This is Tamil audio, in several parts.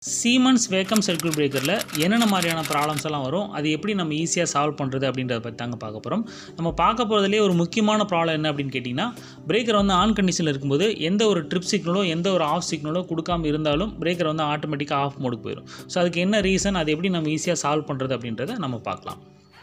சீமன்ஸ் வேக்கம் சர்க்யூட் பிரேக்கரில் என்னென்ன மாதிரியான ப்ராப்ளம்ஸ் எல்லாம் வரும் அது எப்படி நம்ம ஈஸியாக சால்வ் பண்ணுறது அப்படின்றத பற்றி தாங்க பார்க்க போகிறோம் நம்ம பார்க்க போகிறதுலே ஒரு முக்கியமான ப்ராப்ளம் என்ன அப்படின்னு கேட்டிங்கன்னா பிரேக்கர் வந்து ஆன் கண்டிஷனில் இருக்கும்போது எந்த ஒரு ட்ரிப் சிக்னலோ எந்த ஒரு ஆஃப் சிக்னலோ கொடுக்காம இருந்தாலும் பிரேக்கர் வந்து ஆட்டோமேட்டிக்காக ஆஃப் மோடுக்கு போயிடும் ஸோ அதுக்கு என்ன ரீசன் அது எப்படி நம்ம ஈஸியாக சால்வ் பண்ணுறது அப்படின்றத நம்ம பார்க்கலாம்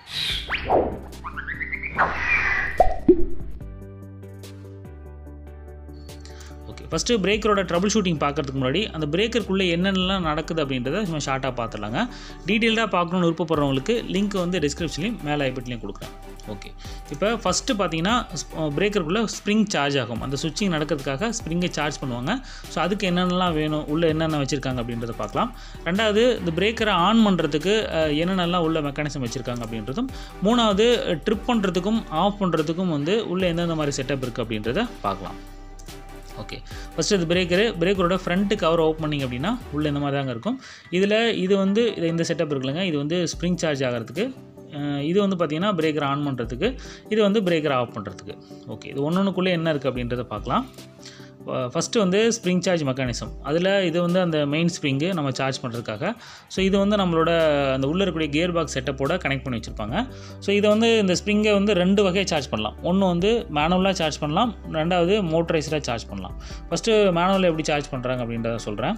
ஓகே ஃபஸ்ட்டு பிரேக்கரோட ட்ரபிள் ஷூட்டிங் பார்க்கறதுக்கு முன்னாடி அந்த பிரேக்கருக்குள்ளே என்னென்னலாம் நடக்குது அப்படின்றத சும்மா ஷார்ட்டாக பார்த்துடலாங்க டீட்டெயில்டாக பார்க்கணுன்னு விருப்பப்படுறவங்களுக்கு லிங்க் வந்து டிஸ்கிரிப்ஷன்லையும் மேலே ஐபட்லையும் கொடுக்குறேன் ஓகே இப்போ ஃபஸ்ட்டு பார்த்தீங்கன்னா பிரேக்கருக்குள்ளே ஸ்ப்ரிங் சார்ஜ் ஆகும் அந்த சுவிட்சிங் நடக்கிறதுக்காக ஸ்ப்ரிங்கை சார்ஜ் பண்ணுவாங்க ஸோ அதுக்கு என்னென்னலாம் வேணும் உள்ளே என்னென்ன வச்சுருக்காங்க அப்படின்றத பார்க்கலாம் ரெண்டாவது இந்த பிரேக்கரை ஆன் பண்ணுறதுக்கு அஹ், என்னென்னலாம் உள்ள மெக்கானிசம் வச்சுருக்காங்க அப்படின்றதும் மூணாவது ட்ரிப் பண்ணுறதுக்கும் ஆஃப் பண்ணுறதுக்கும் வந்து உள்ளே எந்தெந்த மாதிரி செட்டப் இருக்குது அப்படின்றத பார்க்கலாம் ஓகே ஃபஸ்ட்டு இது பிரேக்கரு பிரேக்கரோட ஃப்ரண்ட்டு கவர் ஓப்பன் பண்ணிங்க அப்படின்னா உள்ளே இந்த மாதிரி தாங்க இருக்கும் இதில் இது வந்து இது இந்த செட்டப் இருக்குல்லங்க இது வந்து ஸ்ப்ரிங் சார்ஜ் ஆகிறதுக்கு அஹ் இது வந்து பார்த்திங்கன்னா பிரேக்கர் ஆன் பண்ணுறதுக்கு இது வந்து பிரேக்கர் ஆஃப் பண்ணுறதுக்கு ஓகே இது ஒன்றொன்றுக்குள்ளே என்ன இருக்குது அப்படின்றத பார்க்கலாம் ஃபஸ்ட்டு வந்து ஸ்ப்ரிங் சார்ஜ் மெக்கானிசம் அதில் இது வந்து அந்த மெயின் ஸ்ப்ரிங்கு நம்ம சார்ஜ் பண்ணுறதுக்காக ஸோ இது வந்து நம்மளோட அந்த உள்ளே இருக்கக்கூடிய கியர் பாக்ஸ் செட்டப்போட கனெக்ட் பண்ணி வச்சுருப்பாங்க ஸோ இதை வந்து இந்த ஸ்ப்ரிங்கை வந்து ரெண்டு வகையாக சார்ஜ் பண்ணலாம் ஒன்று வந்து மேனுவலாக சார்ஜ் பண்ணலாம் ரெண்டாவது மோட்டரைஸ்டாக சார்ஜ் பண்ணலாம் ஃபஸ்ட்டு மேனுவலில் எப்படி சார்ஜ் பண்ணுறாங்க அப்படின்றத சொல்கிறேன்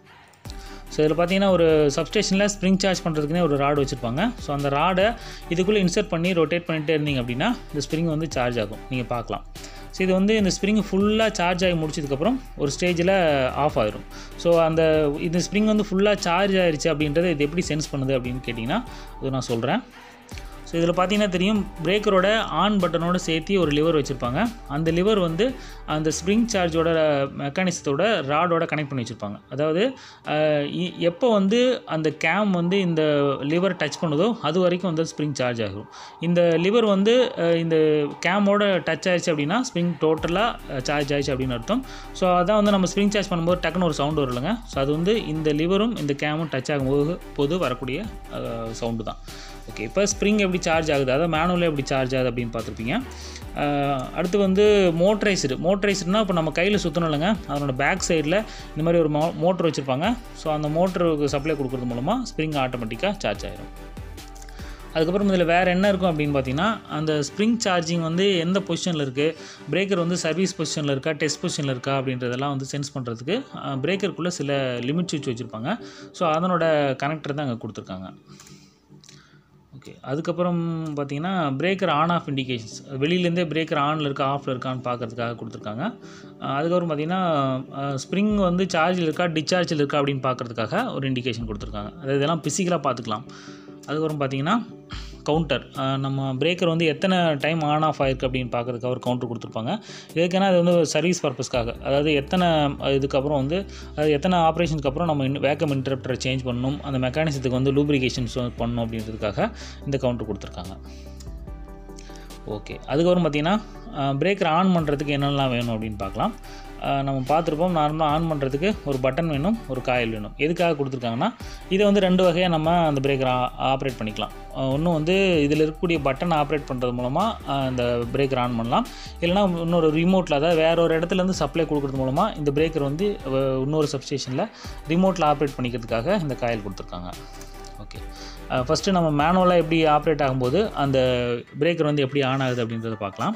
ஸோ இதில் பார்த்தீங்கன்னா ஒரு சப்ஸ்டேஷனில் ஸ்ப்ரிங் சார்ஜ் பண்ணுறதுக்குனே ஒரு ராடு வச்சுருப்பாங்க ஸோ அந்த ராடை இதுக்குள்ளே இன்சர்ட் பண்ணி ரொட்டேட் பண்ணிகிட்டே இருந்தீங்க அப்படின்னா இந்த ஸ்ப்ரிங் வந்து சார்ஜ் ஆகும் நீங்கள் பார்க்கலாம் ஸோ இது வந்து இந்த ஸ்ப்ரிங் ஃபுல்லாக சார்ஜ் ஆகி முடிச்சதுக்கப்புறம் ஒரு ஸ்டேஜில் ஆஃப் ஆயிரும் ஸோ அந்த இந்த ஸ்ப்ரிங் வந்து ஃபுல்லாக சார்ஜ் ஆயிருச்சு அப்படின்றத இது எப்படி சென்ஸ் பண்ணுது அப்படின்னு கேட்டிங்கன்னா அது நான் சொல்கிறேன் ஸோ இதில் பார்த்தீங்கன்னா தெரியும் பிரேக்கரோட ஆன் பட்டனோட சேர்த்து ஒரு லிவர் வச்சுருப்பாங்க அந்த லிவர் வந்து அந்த ஸ்ப்ரிங் சார்ஜோட மெக்கானிசத்தோட ராடோட கனெக்ட் பண்ணி வச்சுருப்பாங்க அதாவது அஹ், இ- எப்போ வந்து அந்த கேம் வந்து இந்த லிவர் டச் பண்ணுதோ அது வரைக்கும் வந்து ஸ்ப்ரிங் சார்ஜ் ஆகும் இந்த லிவர் வந்து அஹ், இந்த கேமோட டச் ஆயிடுச்சு அப்படின்னா ஸ்ப்ரிங் டோட்டலாக சார்ஜ் ஆயிடுச்சு அப்படின்னு அர்த்தம் ஸோ அதான் வந்து நம்ம ஸ்ப்ரிங் சார்ஜ் பண்ணும்போது டக்குன்னு ஒரு சவுண்டு வரும்லங்க ஸோ அது வந்து இந்த லிவரும் இந்த கேமும் டச் ஆகும்போது போது வரக்கூடிய சவுண்டு தான் ஓகே இப்போ ஸ்ப்ரிங் எப்படி சார்ஜ் ஆகுது அதாவது மேனுவலில் எப்படி சார்ஜ் ஆகுது அப்படின்னு பார்த்துருப்பீங்க அஹ், அடுத்து வந்து மோட்டரைஸ்டு மோட்டரைஸ்டுனா இப்போ நம்ம கையில் சுற்றணும் இல்லைங்க அதனோட பேக் சைடில் இந்த மாதிரி ஒரு மோ மோட்டர் வச்சுருப்பாங்க ஸோ அந்த மோட்டருக்கு சப்ளை கொடுக்குறது மூலமாக ஸ்ப்ரிங் ஆட்டோமேட்டிக்காக சார்ஜ் ஆயிரும் அதுக்கப்புறம் இதில் வேறு என்ன இருக்கும் அப்படின்னு பார்த்தீங்கன்னா அந்த ஸ்ப்ரிங் சார்ஜிங் வந்து எந்த பொசிஷனில் இருக்குது பிரேக்கர் வந்து சர்வீஸ் பொசிஷனில் இருக்கா டெஸ்ட் பொசிஷனில் இருக்கா அப்படின்றதெல்லாம் வந்து சென்ஸ் பண்ணுறதுக்கு பிரேக்கருக்குள்ளே சில லிமிட் சுவிட்ச் வச்சுருப்பாங்க ஸோ அதனோட கனெக்டர் தான் அங்கே கொடுத்துருக்காங்க ஓகே அதுக்கப்புறம் பார்த்தீங்கன்னா பிரேக்கர் ஆன் ஆஃப் இண்டிகேஷன்ஸ் வெளியிலேருந்தே பிரேக்கர் ஆனில் இருக்கா ஆஃபில் இருக்கான்னு பார்க்கறதுக்காக கொடுத்துருக்காங்க அஹ் அதுக்கப்புறம் பார்த்தீங்கன்னா ஸ்ப்ரிங் வந்து சார்ஜில் இருக்கா டிஸ்சார்ஜில் இருக்கா அப்படின்னு பார்க்கறதுக்காக ஒரு இண்டிகேஷன் கொடுத்துருக்காங்க அது இதெல்லாம் ஃபிசிக்கலாக பார்த்துக்கலாம் அதுக்கப்புறம் பார்த்தீங்கன்னா கவுண்டர் நம்ம பிரேக்கர் வந்து எத்தனை டைம் ஆன் ஆஃப் ஆயிருக்கு அப்படின்னு பார்க்கறதுக்காக ஒரு கவுண்டர் கொடுத்துருப்பாங்க இதுக்குன்னா அது வந்து சர்வீஸ் பர்பஸ்க்காக அதாவது எத்தனை இதுக்கப்புறம் வந்து அதாவது எத்தனை ஆப்ரேஷனுக்கு அப்புறம் நம்ம வேக்கம் இன்டரப்டரை சேஞ்ச் பண்ணணும் அந்த மெக்கானிசத்துக்கு வந்து லூப்ரிகேஷன்ஸ் பண்ணணும் அப்படின்றதுக்காக இந்த கவுண்டர் கொடுத்துருக்காங்க ஓகே அதுக்கப்புறம் பார்த்தீங்கன்னா பிரேக்கர் ஆன் பண்ணுறதுக்கு என்னெல்லாம் வேணும் அப்படின்னு பார்க்கலாம் அஹ் நம்ம பார்த்துருப்போம் நார்மலாக ஆன் பண்ணுறதுக்கு ஒரு பட்டன் வேணும் ஒரு காயில் வேணும் எதுக்காக கொடுத்துருக்காங்கன்னா இதை வந்து ரெண்டு வகையாக நம்ம அந்த பிரேக்கரை ஆப்ரேட் பண்ணிக்கலாம் ஒன்று வந்து இதில் இருக்கக்கூடிய பட்டன் ஆப்ரேட் பண்ணுறது மூலமாக இந்த பிரேக்கர் ஆன் பண்ணலாம் இல்லைனா இன்னொரு ரிமோட்டில் அதாவது வேற ஒரு இடத்துலேருந்து சப்ளை கொடுக்குறது மூலமாக இந்த பிரேக்கர் வந்து அஹ், இன்னொரு சப்ஸ்டேஷனில் ரிமோட்டில் ஆப்ரேட் பண்ணிக்கிறதுக்காக இந்த காயில் கொடுத்துருக்காங்க ஓகே ஃபஸ்ட்டு நம்ம மேனுவலாக எப்படி ஆப்ரேட் ஆகும்போது அந்த பிரேக்கர் வந்து எப்படி ஆன் ஆகுது அப்படின்றத பார்க்கலாம்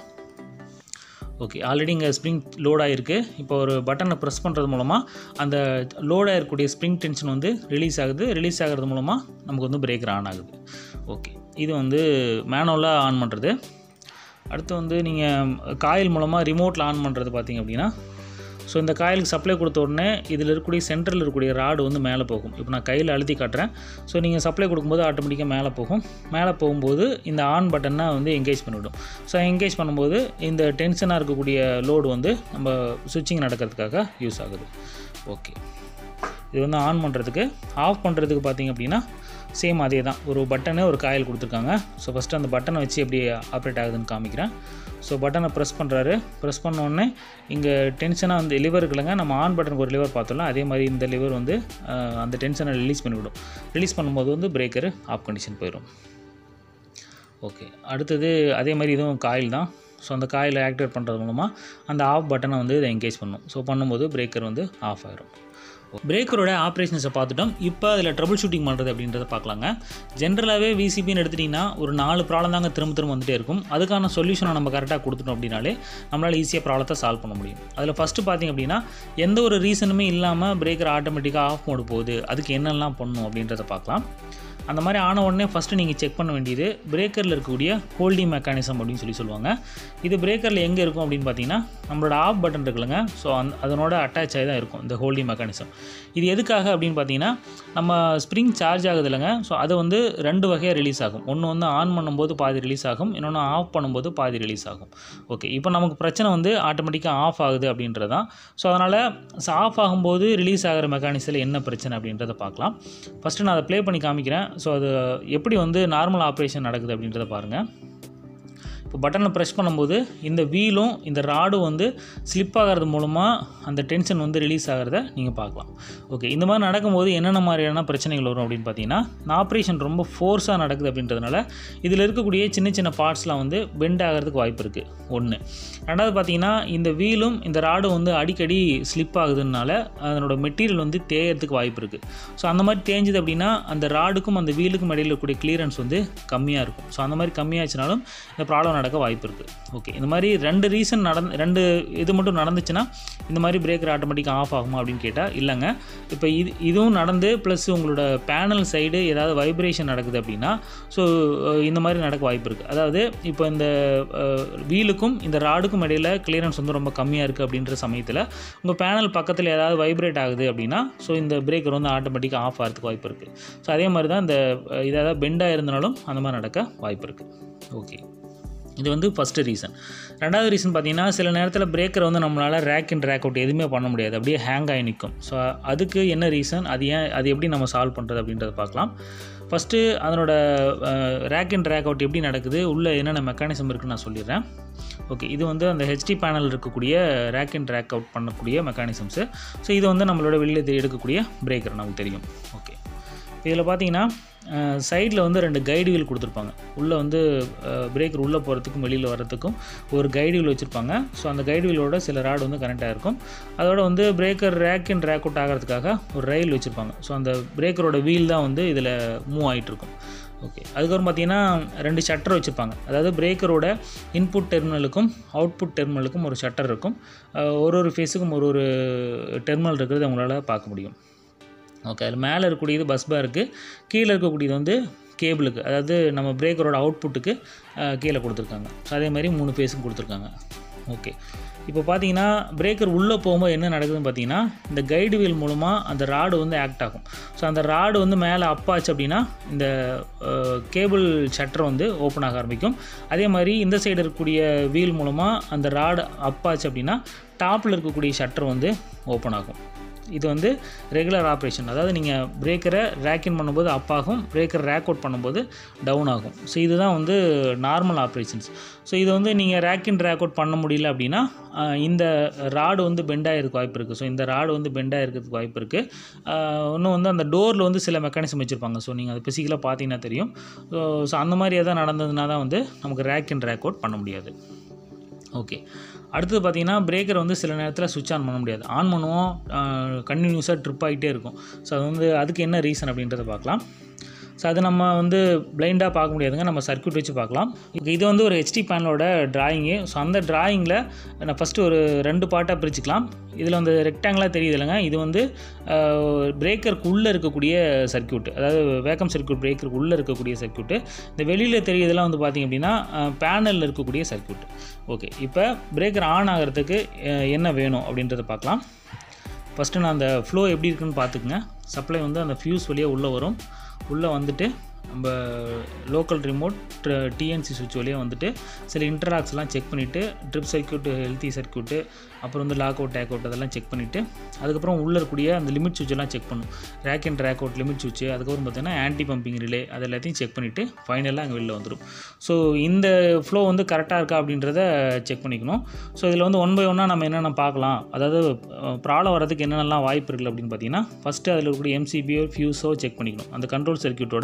ஓகே ஆல்ரெடி இங்கே ஸ்ப்ரிங் லோட் ஆகிருக்கு இப்போ ஒரு பட்டனை ப்ரெஸ் பண்ணுறது மூலமாக அந்த லோட் ஆகிருக்கக்கூடிய ஸ்ப்ரிங் டென்ஷன் வந்து ரிலீஸ் ஆகுது ரிலீஸ் ஆகிறது மூலமாக நமக்கு வந்து பிரேக்கர் ஆன் ஆகுது ஓகே இது வந்து மேனுவலாக ஆன் பண்ணுறது அடுத்து வந்து நீங்கள் காயில் மூலமாக ரிமோட்டில் ஆன் பண்ணுறது பார்த்தீங்க அப்படின்னா ஸோ இந்த காயிலுக்கு சப்ளை கொடுத்த உடனே இதில் இருக்கக்கூடிய சென்டரில் இருக்கக்கூடிய ராடு வந்து மேலே போகும் இப்போ நான் கையில் அழுத்தி காட்டுறேன் ஸோ நீங்கள் சப்ளை கொடுக்கும்போது ஆட்டோமேட்டிக்காக மேலே போகும் மேலே போகும்போது இந்த ஆன் பட்டனை வந்து எங்கேஜ் பண்ணிவிடும் ஸோ எங்கேஜ் பண்ணும்போது இந்த டென்ஷனாக இருக்கக்கூடிய லோடு வந்து நம்ம சுவிட்சிங் நடக்கிறதுக்காக யூஸ் ஆகுது ஓகே இது வந்து ஆன் பண்ணுறதுக்கு ஆஃப் பண்ணுறதுக்கு பார்த்தீங்க அப்படின்னா சேம் அதே தான் ஒரு பட்டனு ஒரு காயில் கொடுத்துருக்காங்க ஸோ ஃபஸ்ட்டு அந்த பட்டனை வச்சு எப்படி ஆப்ரேட் ஆகுதுன்னு காமிக்கிறேன் ஸோ பட்டனை ப்ரெஸ் பண்ணுறாரு ப்ரெஸ் பண்ண உடனே இங்கே டென்ஷனாக வந்து லிவர் இருக்குல்லங்க நம்ம ஆன் பட்டனுக்கு ஒரு லிவர் பார்த்தோம்ல அதே மாதிரி இந்த லிவர் வந்து அஹ், அந்த டென்ஷனை ரிலீஸ் பண்ணிவிடும் ரிலீஸ் பண்ணும்போது வந்து பிரேக்கர் ஆஃப் கண்டிஷன் போயிடும் ஓகே அடுத்தது அதே மாதிரி இதுவும் காயில் தான் ஸோ அந்த காயில் ஆக்டிவேட் பண்ணுறது மூலமாக அந்த ஆஃப் பட்டனை வந்து இதை என்கேஜ் பண்ணும் ஸோ பண்ணும்போது பிரேக்கர் வந்து ஆஃப் ஆயிரும் பிரேக்கரோட ஆப்ரேஷன்ஸை பார்த்துட்டோம் இப்போ அதில் ட்ரபிள் ஷூட்டிங் பண்ணுறது அப்படின்றத பார்க்கலாங்க ஜென்ரலாகவே விசிபின்னு எடுத்துட்டிங்கன்னா ஒரு நாலு ப்ராப்ளம் தாங்க திரும்ப திரும்ப வந்துட்டே இருக்கும் அதுக்கான சொல்யூஷனை நம்ம கரெக்டாக கொடுத்துட்டோம் அப்படின்னாலே நம்மளால் ஈஸியாக ப்ராப்ளத்தை சால்வ் பண்ண முடியும் அதில் ஃபஸ்ட்டு பார்த்திங்க அப்படின்னா எந்த ஒரு ரீசனுமே இல்லாமல் பிரேக்கர் ஆட்டோமேட்டிக்காக ஆஃப் மோடு போகுது அதுக்கு என்னெல்லாம் பண்ணணும் அப்படின்றத பார்க்கலாம் அந்த மாதிரி ஆன உடனே ஃபஸ்ட்டு நீங்கள் செக் பண்ண வேண்டியது பிரேக்கரில் இருக்கக்கூடிய ஹோல்டிங் மெக்கானிசம் அப்படின்னு சொல்லி சொல்லுவாங்க இது பிரேக்கரில் எங்கே இருக்கும் அப்படின்னு பார்த்தீங்கன்னா நம்மளோட ஆஃப் பட்டன் இருக்குல்லங்க ஸோ அந் அதனோட அட்டாச் ஆகி தான் இருக்கும் இந்த ஹோல்டிங் மெக்கானிசம் இது எதுக்காக அப்படின்னு பார்த்தீங்கன்னா நம்ம ஸ்ப்ரிங் சார்ஜ் ஆகுது இல்லைங்க ஸோ அது வந்து ரெண்டு வகையாக ரிலீஸ் ஆகும் ஒன்று வந்து ஆன் பண்ணும்போது பாதி ரிலீஸ் ஆகும் இன்னொன்று ஆஃப் பண்ணும்போது பாதி ரிலீஸ் ஆகும் ஓகே இப்போ நமக்கு பிரச்சனை வந்து ஆட்டோமேட்டிக்காக ஆஃப் ஆகுது அப்படின்றது தான் ஸோ அதனால் ஆஃப் ஆகும்போது ரிலீஸ் ஆகிற மெக்கானிஸில் என்ன பிரச்சனை அப்படின்றத பார்க்கலாம் ஃபஸ்ட்டு நான் அதை ப்ளே பண்ணி காமிக்கிறேன் ஸோ அது எப்படி வந்து நார்மல் ஆப்ரேஷன் நடக்குது அப்படின்றத பாருங்கள் இப்போ பட்டனை ப்ரெஸ் பண்ணும்போது இந்த வீலும் இந்த ராடும் வந்து ஸ்லிப் ஆகிறது மூலமாக அந்த டென்ஷன் வந்து ரிலீஸ் ஆகிறத நீங்கள் பார்க்கலாம் ஓகே இந்த மாதிரி நடக்கும்போது என்னென்ன மாதிரியான பிரச்சனைகள் வரும் அப்படின்னு பார்த்தீங்கன்னா இந்த ஆப்ரேஷன் ரொம்ப ஃபோர்ஸாக நடக்குது அப்படின்றதுனால இதில் இருக்கக்கூடிய சின்ன சின்ன பார்ட்ஸ்லாம் வந்து பெண்ட் ஆகிறதுக்கு வாய்ப்பு இருக்குது ஒன்று ரெண்டாவது பார்த்தீங்கன்னா இந்த வீலும் இந்த ராடும் வந்து அடிக்கடி ஸ்லிப் ஆகுதுனால அதனோட மெட்டீரியல் வந்து தேயறதுக்கு வாய்ப்பு இருக்குது ஸோ அந்த மாதிரி தேஞ்சுது அப்படின்னா அந்த ராடுக்கும் அந்த வீலுக்கும் இடையில் இருக்கக்கூடிய கிளியரன்ஸ் வந்து கம்மியாக இருக்கும் ஸோ அந்த மாதிரி கம்மியாச்சுனாலும் இந்த ப்ராப்ளம் நடக்க வாய்ப்பு இருக்குது ஓகே இந்த மாதிரி ரெண்டு ரீசன் நடந்து ரெண்டு இது மட்டும் நடந்துச்சுன்னா இந்த மாதிரி பிரேக்கர் ஆட்டோமேட்டிக்காக ஆஃப் ஆகுமா அப்படின்னு கேட்டால் இல்லைங்க இப்போ இது இதுவும் நடந்து ப்ளஸ் உங்களோட பேனல் சைடு ஏதாவது வைப்ரேஷன் நடக்குது அப்படின்னா ஸோ இந்த மாதிரி நடக்க வாய்ப்பு இருக்குது அதாவது இப்போ இந்த வீலுக்கும் இந்த ராடுக்கும் இடையில் கிளியரன்ஸ் வந்து ரொம்ப கம்மியாக இருக்குது அப்படின்ற சமயத்தில் உங்கள் பேனல் பக்கத்தில் ஏதாவது வைப்ரேட் ஆகுது அப்படின்னா ஸோ இந்த பிரேக்கர் வந்து ஆட்டோமேட்டிக்காக ஆஃப் ஆகிறதுக்கு வாய்ப்பு இருக்குது ஸோ அதே மாதிரி தான் இந்த இதாவது பெண்டாக இருந்தாலும் அந்த மாதிரி நடக்க வாய்ப்பு இருக்குது ஓகே இது வந்து ஃபஸ்ட்டு ரீசன் ரெண்டாவது ரீசன் பார்த்தீங்கன்னா சில நேரத்தில் பிரேக்கரை வந்து நம்மளால் ரேக் அண்ட் ரேக் அவுட் எதுவுமே பண்ண முடியாது அப்படியே ஹேங் ஆகி நிற்கும் ஸோ அதுக்கு என்ன ரீசன் அது ஏன் அது எப்படி நம்ம சால்வ் பண்ணுறது அப்படின்றத பார்க்கலாம் ஃபஸ்ட்டு அதனோட ரேக் அண்ட் ரேக் அவுட் எப்படி நடக்குது உள்ளே என்னென்ன மெக்கானிசம் இருக்குன்னு நான் சொல்லிடுறேன் ஓகே இது வந்து அந்த ஹெச்டி பேனல் இருக்கக்கூடிய ரேக் அண்ட் ரேக் அவுட் பண்ணக்கூடிய மெக்கானிசம்ஸு ஸோ இது வந்து நம்மளோட வெளியில் எடுக்கக்கூடிய பிரேக்கர் நமக்கு தெரியும் ஓகே இதில் பார்த்தீங்கன்னா சைடில் வந்து ரெண்டு கைடு வீல் கொடுத்துருப்பாங்க உள்ளே வந்து பிரேக்கர் உள்ளே போகிறதுக்கும் வெளியில் வர்றதுக்கும் ஒரு கைடு வீல் வச்சுருப்பாங்க ஸோ அந்த கைடு வீலோட சில ராடு வந்து கனெக்ட் இருக்கும் அதோட வந்து breaker rack and rack out ஆகிறதுக்காக ஒரு ரயில் வச்சுருப்பாங்க ஸோ அந்த பிரேக்கரோட வீல் தான் வந்து இதில் மூவ் ஆகிட்டு இருக்கும் ஓகே அதுக்கப்புறம் பார்த்தீங்கன்னா ரெண்டு ஷட்டர் வச்சுருப்பாங்க அதாவது பிரேக்கரோட இன்புட் டெர்மினலுக்கும் அவுட்புட் டெர்மினலுக்கும் ஒரு ஷட்டர் இருக்கும் ஒரு ஒரு ஃபேஸுக்கும் ஒரு ஒரு டெர்மினல் இருக்கிறது அவங்களால பார்க்க முடியும் ஓகே அதில் மேலே இருக்கக்கூடியது பஸ் பாருக்கு கீழே இருக்கக்கூடியது வந்து கேபிளுக்கு அதாவது நம்ம பிரேக்கரோட அவுட்புட்டுக்கு கீழே கொடுத்துருக்காங்க ஸோ அதே மாதிரி மூணு ஃபேஸுக்கும் கொடுத்துருக்காங்க ஓகே இப்போ பார்த்தீங்கன்னா பிரேக்கர் உள்ளே போகும்போது என்ன நடக்குதுன்னு பார்த்தீங்கன்னா இந்த கைடு வீல் மூலமாக அந்த ராடு வந்து ஆக்ட் ஆகும் ஸோ அந்த ராடு வந்து மேலே அப்பாச்சு அப்படின்னா இந்த கேபிள் ஷட்டர் வந்து ஓப்பன் ஆக ஆரம்பிக்கும் அதே மாதிரி இந்த சைடு இருக்கக்கூடிய வீல் மூலமாக அந்த ராடு அப்பாச்சு அப்படின்னா டாப்பில் இருக்கக்கூடிய ஷட்டர் வந்து ஓப்பன் ஆகும் இது வந்து ரெகுலர் ஆப்ரேஷன் அதாவது நீங்கள் பிரேக்கரை ரேக்கின் பண்ணும்போது அப் ஆகும் பிரேக்கர் ரேக் அவுட் பண்ணும்போது டவுன் ஆகும் ஸோ இதுதான் வந்து நார்மல் ஆப்ரேஷன்ஸ் ஸோ இது வந்து நீங்கள் ரேக்கின் ரேக் அவுட் பண்ண முடியல அப்படின்னா இந்த ராடு வந்து பெண்டாக இருக்க வாய்ப்பு இருக்குது ஸோ இந்த ராடு வந்து பெண்டாக இருக்கிறதுக்கு வாய்ப்பு இருக்குது இன்னும் வந்து அந்த டோரில் வந்து சில மெக்கானிசம் வச்சுருப்பாங்க ஸோ நீங்கள் அது ஃபிசிக்கலாக பார்த்தீங்கன்னா தெரியும் ஸோ ஸோ அந்த மாதிரி எதாவது நடந்ததுனா தான் வந்து நமக்கு ரேக் அண்ட் ரேக் அவுட் பண்ண முடியாது ஓகே அடுத்தது பார்த்தீங்கன்னா பிரேக்கர் வந்து சில நேரத்தில் சுவிட்ச் ஆன் பண்ண முடியாது ஆன் பண்ணுவோம் கண்டினியூஸாக ட்ரிப் ஆகிட்டே இருக்கும் ஸோ அது வந்து அதுக்கு என்ன ரீசன் அப்படின்றத பார்க்கலாம் ஸோ அது நம்ம வந்து பிளைண்டாக பார்க்க முடியாதுங்க நம்ம சர்க்யூட் வச்சு பார்க்கலாம் இது வந்து ஒரு ஹெச்டி பேனலோட டிராயிங்கு ஸோ அந்த டிராயிங்கில் நான் ஃபஸ்ட்டு ஒரு ரெண்டு பார்ட்டாக பிரிச்சுக்கலாம் இதில் வந்து ரெக்டாங்கிளாக தெரியுது இல்லைங்க இது வந்து பிரேக்கருக்கு உள்ளே இருக்கக்கூடிய சர்க்யூட் அதாவது வேக்கம் சர்க்யூட் பிரேக்கருக்கு உள்ளே இருக்கக்கூடிய சர்க்யூட்டு இந்த வெளியில் தெரியுதெல்லாம் வந்து பார்த்திங்க அப்படின்னா பேனலில் இருக்கக்கூடிய சர்க்யூட் ஓகே இப்போ பிரேக்கர் ஆன் ஆகிறதுக்கு என்ன வேணும் அப்படின்றத பார்க்கலாம் ஃபஸ்ட்டு நான் அந்த ஃப்ளோ எப்படி இருக்குன்னு பார்த்துக்குங்க சப்ளை வந்து அந்த ஃபியூஸ் வழியாக உள்ளே வரும் உள்ளே வந்துட்டு நம்ம லோக்கல் ரிமோட் டிஎன்சி சுவிட்ச் வழியாக வந்துட்டு சில இன்டராக்ஸ்லாம் செக் பண்ணிவிட்டு ட்ரிப் சர்க்யூட்டு ஹெல்த்தி சர்க்யூட்டு அப்புறம் வந்து லாக் அவுட் டேக் அவுட் அதெல்லாம் செக் பண்ணிவிட்டு அதுக்கப்புறம் உள்ளே இருக்கக்கூடிய அந்த லிமிட் சுவிட்செல்லாம் செக் பண்ணும் rack and rack out limit சுவிட்ச் அதுக்கப்புறம் பார்த்தீங்கன்னா ஆன்டி பம்பிங் ரிலே அது எல்லாத்தையும் செக் பண்ணிவிட்டு ஃபைனலாக அங்கே வெளில வந்துடும் ஸோ இந்த ஃப்ளோ வந்து கரெக்டாக இருக்கா அப்படின்றத செக் பண்ணிக்கணும் ஸோ இதில் வந்து ஒன் பை ஒன்னாக நம்ம என்னென்ன பார்க்கலாம் அதாவது ப்ராப்ளம் வரதுக்கு என்னென்னலாம் வாய்ப்பு இருக்குது அப்படின்னு பார்த்தீங்கன்னா ஃபஸ்ட்டு அதில் இருக்கக்கூடிய எம்சிபியோ ஃபியூஸோ செக் பண்ணிக்கணும் அந்த கண்ட்ரோல் சர்க்யூட்டோட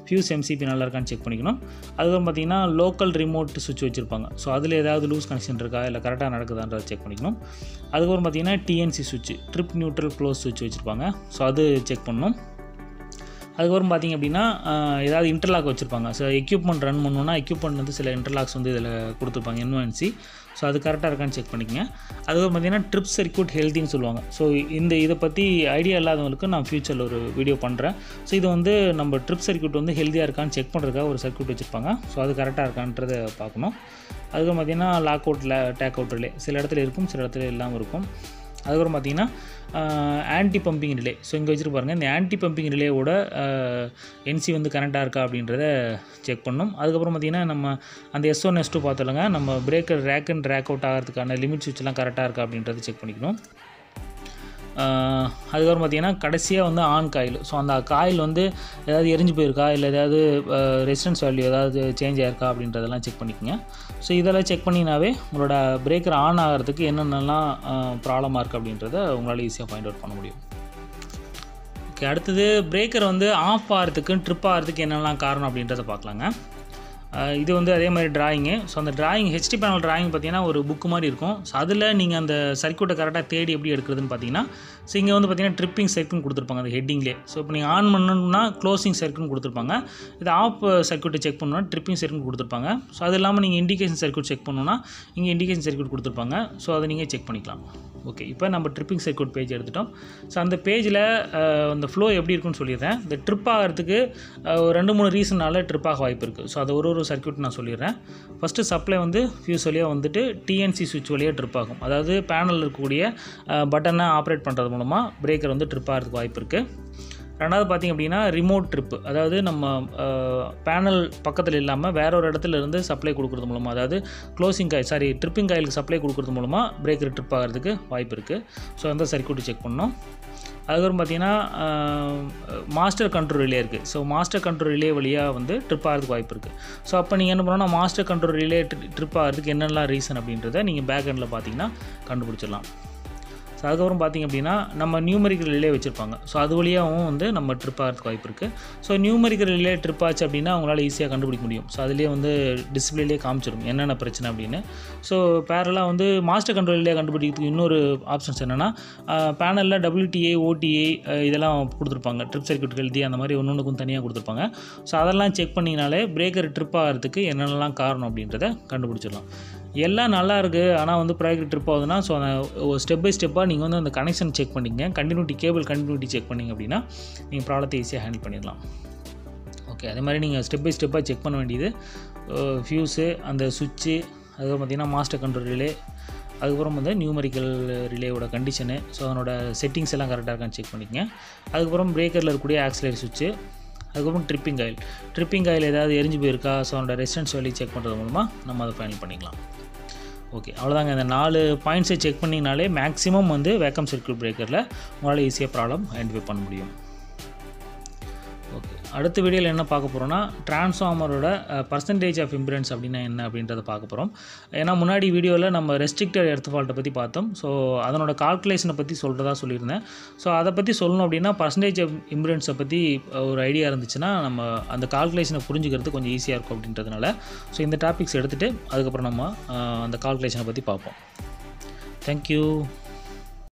ஃபியூஸ் எம்சிபி நல்லா இருக்கான்னு செக் பண்ணிக்கணும் அதுக்கப்புறம் பார்த்தீங்கன்னா லோக்கல் ரிமோட் சுவிட்ச் வச்சுருப்பாங்க ஸோ அதில் ஏதாவது லூஸ் கனெக்ஷன் இருக்கா இல்லை கரெக்டாக நடக்குதான்றதை செக் பண்ணிக்கணும் அதுக்கப்புறம் பார்த்தீங்கன்னா டிஎன்சி சுவிட்ச் ட்ரிப் நியூட்ரல் க்ளோஸ் சுவிட்ச் வச்சுருப்பாங்க ஸோ அது செக் பண்ணணும் அதுக்கப்புறம் பார்த்திங்க அப்படின்னா ஆஹ், ஏதாவது இன்டர்லாக் வச்சுருப்பாங்க ஸோ எக்யூப்மெண்ட் ரன் பண்ணணுன்னா எக்யூப்மெண்ட் வந்து சில இன்டர்லாக்ஸ் வந்து இதில் கொடுத்துருப்பாங்க என்ஒஎன்சி ஸோ அது கரெக்டாக இருக்கான்னு செக் பண்ணிக்கங்க அதுக்கப்புறம் பார்த்தீங்கன்னா ட்ரிப் சர்க்யூட் ஹெல்த்தின்னு சொல்லுவாங்க ஸோ இந்த இதை பற்றி ஐடியா இல்லாதவங்களுக்கு நான் ஃப்யூச்சரில் ஒரு வீடியோ பண்ணுறேன் ஸோ இது வந்து நம்ம ட்ரிப் சர்க்யூட் வந்து ஹெல்த்தியாக இருக்கான்னு செக் பண்ணுறதுக்காக ஒரு சர்க்யூட் வச்சுருப்பாங்க ஸோ அது கரெக்டாக இருக்கான்றதை பார்க்கணும் அதுக்கப்புறம் பார்த்தீங்கன்னா லாக் அவுட்டில் டேக் அவுட் ரிலே சில இடத்துல இருக்கும் சில இடத்துல இல்லாமல் இருக்கும் அதுக்கப்புறம் பார்த்தீங்கன்னா ஆன்டி பம்பிங் ரிலே ஸோ இங்கே வச்சுட்டு பாருங்கள் இந்த ஆன்டி பம்பிங் ரிலேவோட என்சி வந்து கரெக்டாக இருக்கா அப்படின்றத செக் பண்ணணும் அதுக்கப்புறம் பார்த்தீங்கன்னா நம்ம அந்த எஸ் ஒன் எஸ் டூ பார்த்தோம்லங்க நம்ம breaker rack and rack out ஆகிறதுக்கான லிமிட் சுவிட்ச்லாம் கரெக்டாக இருக்கா அப்படின்றத செக் பண்ணிக்கணும் ஆஹ் அதுக்கப்புறம் பார்த்தீங்கன்னா கடைசியாக வந்து ஆன் காயில் ஸோ அந்த காயில் வந்து ஏதாவது எரிஞ்சு போயிருக்கா இல்லை ஏதாவது ரெசிஸ்டன்ஸ் வேல்யூ ஏதாவது சேஞ்ச் ஆயிருக்கா அப்படின்றதெல்லாம் செக் பண்ணிக்கோங்க ஸோ இதெல்லாம் செக் பண்ணினாவே உங்களோட பிரேக்கர் ஆன் ஆகிறதுக்கு என்னென்னலாம் ப்ராப்ளமாக இருக்குது அப்படின்றத உங்களால் ஈஸியாக ஃபைண்ட் அவுட் பண்ண முடியும் ஓகே அடுத்தது பிரேக்கர் வந்து ஆஃப் ஆகிறதுக்கு ட்ரிப் ஆகிறதுக்கு என்னெல்லாம் காரணம் அப்படின்றத பார்க்கலாங்க அஹ் இது வந்து அதே மாதிரி டிராயிங்கு ஸோ அந்த டிராயிங் ஹெச்டி பேனல் டிராயிங் பார்த்தீங்கன்னா ஒரு புக்கு மாதிரி இருக்கும் ஸோ அதில் நீங்கள் அந்த சர்க்யூட்டை கரெக்டாக தேடி எப்படி எடுக்கிறதுன்னு பார்த்தீங்கன்னா ஸோ இங்கே வந்து பார்த்தீங்கன்னா ட்ரிப்பிங் சர்க்கிள்னு கொடுத்துருப்பாங்க அந்த ஹெட்டிங்லேயே ஸோ இப்போ நீங்கள் ஆன் பண்ணணும்னா க்ளோசிங் சர்க்கிள்னு கொடுத்துருப்பாங்க இது ஆஃப் சர்க்யூட்டை செக் பண்ணணும்னா ட்ரிப்பிங் சர்க்கிள் கொடுத்துருப்பாங்க ஸோ அது இல்லாமல் நீங்கள் இண்டிகேஷன் சர்க்யூட் செக் பண்ணணும்னா இங்கே இண்டிகேஷன் சர்க்யூட் கொடுத்துருப்பாங்க ஸோ அதை நீங்கள் செக் பண்ணிக்கலாம் ஓகே இப்போ நம்ம ட்ரிப்பிங் சர்க்யூட் பேஜ் எடுத்துட்டோம் ஸோ அந்த பேஜில் அந்த ஃப்ளோ எப்படி இருக்குன்னு சொல்லிடுறேன் இந்த ட்ரிப் ஆகிறதுக்கு அஹ், ஒரு ரெண்டு மூணு ரீசனால ட்ரிப் ஆக வாய்ப்பு இருக்குது ஸோ அது ஒரு ஒரு சர்க்யூட் நான் சொல்லிடுறேன் ஃபஸ்ட்டு சப்ளை வந்து ஃபியூஸ் வழியாக வந்துட்டு டிஎன்சி சுவிட்ச் வழியாக ட்ரிப் ஆகும் அதாவது பேனலில் இருக்கக்கூடிய பட்டனை ஆப்ரேட் பண்ணுறது மூலமாக பிரேக்கர் வந்து ட்ரிப் ஆகிறதுக்கு வாய்ப்பு இருக்குது ரெண்டாவது பார்த்திங்க அப்படின்னா ரிமோட் ட்ரிப்பு அதாவது நம்ம பேனல் பக்கத்தில் இல்லாமல் வேற ஒரு இடத்துல இருந்து சப்ளை கொடுக்குறது மூலமாக அதாவது க்ளோசிங் காயில் சாரி ட்ரிப்பிங் காயிலுக்கு சப்ளை கொடுக்குறது மூலமாக பிரேக்கர் ட்ரிப் ஆகிறதுக்கு வாய்ப்பு இருக்குது ஸோ அந்த சர்க்யூட்டு செக் பண்ணோம் அதுக்கப்புறம் பார்த்தீங்கன்னா மாஸ்டர் கண்ட்ரோல் ரிலே இருக்குது ஸோ மாஸ்டர் கண்ட்ரோல் ரிலே வழியாக வந்து ட்ரிப் ஆகிறதுக்கு வாய்ப்பு இருக்குது ஸோ அப்போ நீங்கள் என்ன பண்ணணும்னா மாஸ்டர் கண்ட்ரோல் ரிலே ட்ரிப் ஆகிறதுக்கு என்னெல்லாம் ரீசன் அப்படின்றத நீங்கள் பேக் எண்டில் பார்த்தீங்கன்னா கண்டுபிடிச்சிடலாம் ஸோ அதுக்கப்புறம் பார்த்திங்க அப்படின்னா நம்ம நியூமரிக்கல் ரிலே வச்சுருப்பாங்க ஸோ அது வழியாகவும் வந்து நம்ம ட்ரிப் ஆகிறதுக்கு வாய்ப்பு இருக்குது ஸோ நியூமரிக்கல் ரிலே ட்ரிப் ஆச்சு அப்படின்னா அவங்களால ஈஸியாக கண்டுபிடிக்க முடியும் ஸோ அதுலேயே வந்து டிஸ்பிளேலேயே காமிச்சிடும் என்னென்ன பிரச்சனை அப்படின்னு ஸோ பேரலாக வந்து மாஸ்டர் கண்ட்ரோல் ரிலே கண்டுபிடிக்கிறதுக்கு இன்னொரு ஆப்ஷன்ஸ் என்னென்னா பேனலில் டபிள்யூடிஏ ஓடிஏ இதெல்லாம் கொடுத்துருப்பாங்க ட்ரிப் சர்க்யூட் ஹெல்தி அந்த மாதிரி ஒன்று ஒன்றுக்கும் தனியாக கொடுத்துருப்பாங்க ஸோ அதெல்லாம் செக் பண்ணிங்கனாலே பிரேக்கர் ட்ரிப் ஆகிறதுக்கு என்னென்னலாம் காரணம் அப்படின்றத கண்டுபிடிச்சிடலாம் எல்லாம் நல்லா இருக்குது ஆனால் வந்து ப்ராஜெக்ட் ட்ரிப் ஆகுதுன்னா ஸோ ஸ்டெப் பை ஸ்டெப்பாக நீங்கள் வந்து அந்த கனெக்ஷன் செக் பண்ணிங்க கண்டினியூட்டி கேபிள் கண்டினியூட்டி செக் பண்ணிங்க அப்படின்னா நீங்கள் ப்ராப்ளத்தை ஈஸியாக ஹேண்டில் பண்ணிடலாம் ஓகே அதே மாதிரி நீங்கள் ஸ்டெப் பை ஸ்டெப்பாக செக் பண்ண வேண்டியது ஃபியூஸு அந்த சுவிட்சு அதுக்கப்புறம் பார்த்தீங்கன்னா மாஸ்டர் கண்ட்ரோல் ரிலே அதுக்கப்புறம் வந்து நியூமரிக்கல் ரிலேவோட கண்டிஷனு ஸோ அதனோட செட்டிங்ஸ் எல்லாம் கரெக்டாக இருக்கான்னு செக் பண்ணிக்கங்க அதுக்கப்புறம் பிரேக்கரில் இருக்கக்கூடிய ஆக்சிலரி சுவிட்சு அதுக்கப்புறம் ட்ரிப்பிங் ஆயில் ட்ரிப்பிங் ஆயில் ஏதாவது எரிஞ்சு போயிருக்கா ஸோ அதனோட ரெசிஸ்டன்ஸ் வேல்யூ செக் பண்ணுறது மூலமாக நம்ம அதை ஃபைனல் பண்ணிக்கலாம் ஓகே அவ்வளோதாங்க இந்த நாலு பாயிண்ட்ஸை செக் பண்ணிங்கனாலே மேக்ஸிமம் வந்து வேக்கம் சர்க்யூட் பிரேக்கரில் உங்களால் ஈஸியாக ப்ராப்ளம் ஐடென்டிஃபை பண்ண முடியும் ஓகே அடுத்த வீடியோவில் என்ன பார்க்க போகிறோம்னா டிரான்ஸ்ஃபார்மரோட பர்சன்டேஜ் ஆஃப் இம்பிடன்ஸ் அப்படின்னா என்ன அப்படின்றத பார்க்க போகிறோம் ஏன்னா முன்னாடி வீடியோவில் நம்ம ரெஸ்ட்ரிக்டட் எர்த் ஃபால்ட்டை பற்றி பார்த்தோம் ஸோ அதனோட கால்குலேஷனை பற்றி சொல்கிறதா சொல்லியிருந்தேன் ஸோ அதை பற்றி சொல்லணும் அப்படின்னா பர்சன்டேஜ் ஆஃப் இம்பிடன்ஸை பற்றி ஒரு ஐடியா இருந்துச்சுன்னா நம்ம அந்த கால்குலேஷனை புரிஞ்சுக்கிறது கொஞ்சம் ஈஸியாக இருக்கும் அப்படின்றதுனால ஸோ இந்த டாபிக்ஸ் எடுத்துகிட்டு அதுக்கப்புறம் நம்ம அஹ், அந்த கால்குலேஷனை பற்றி பார்ப்போம் தேங்க்யூ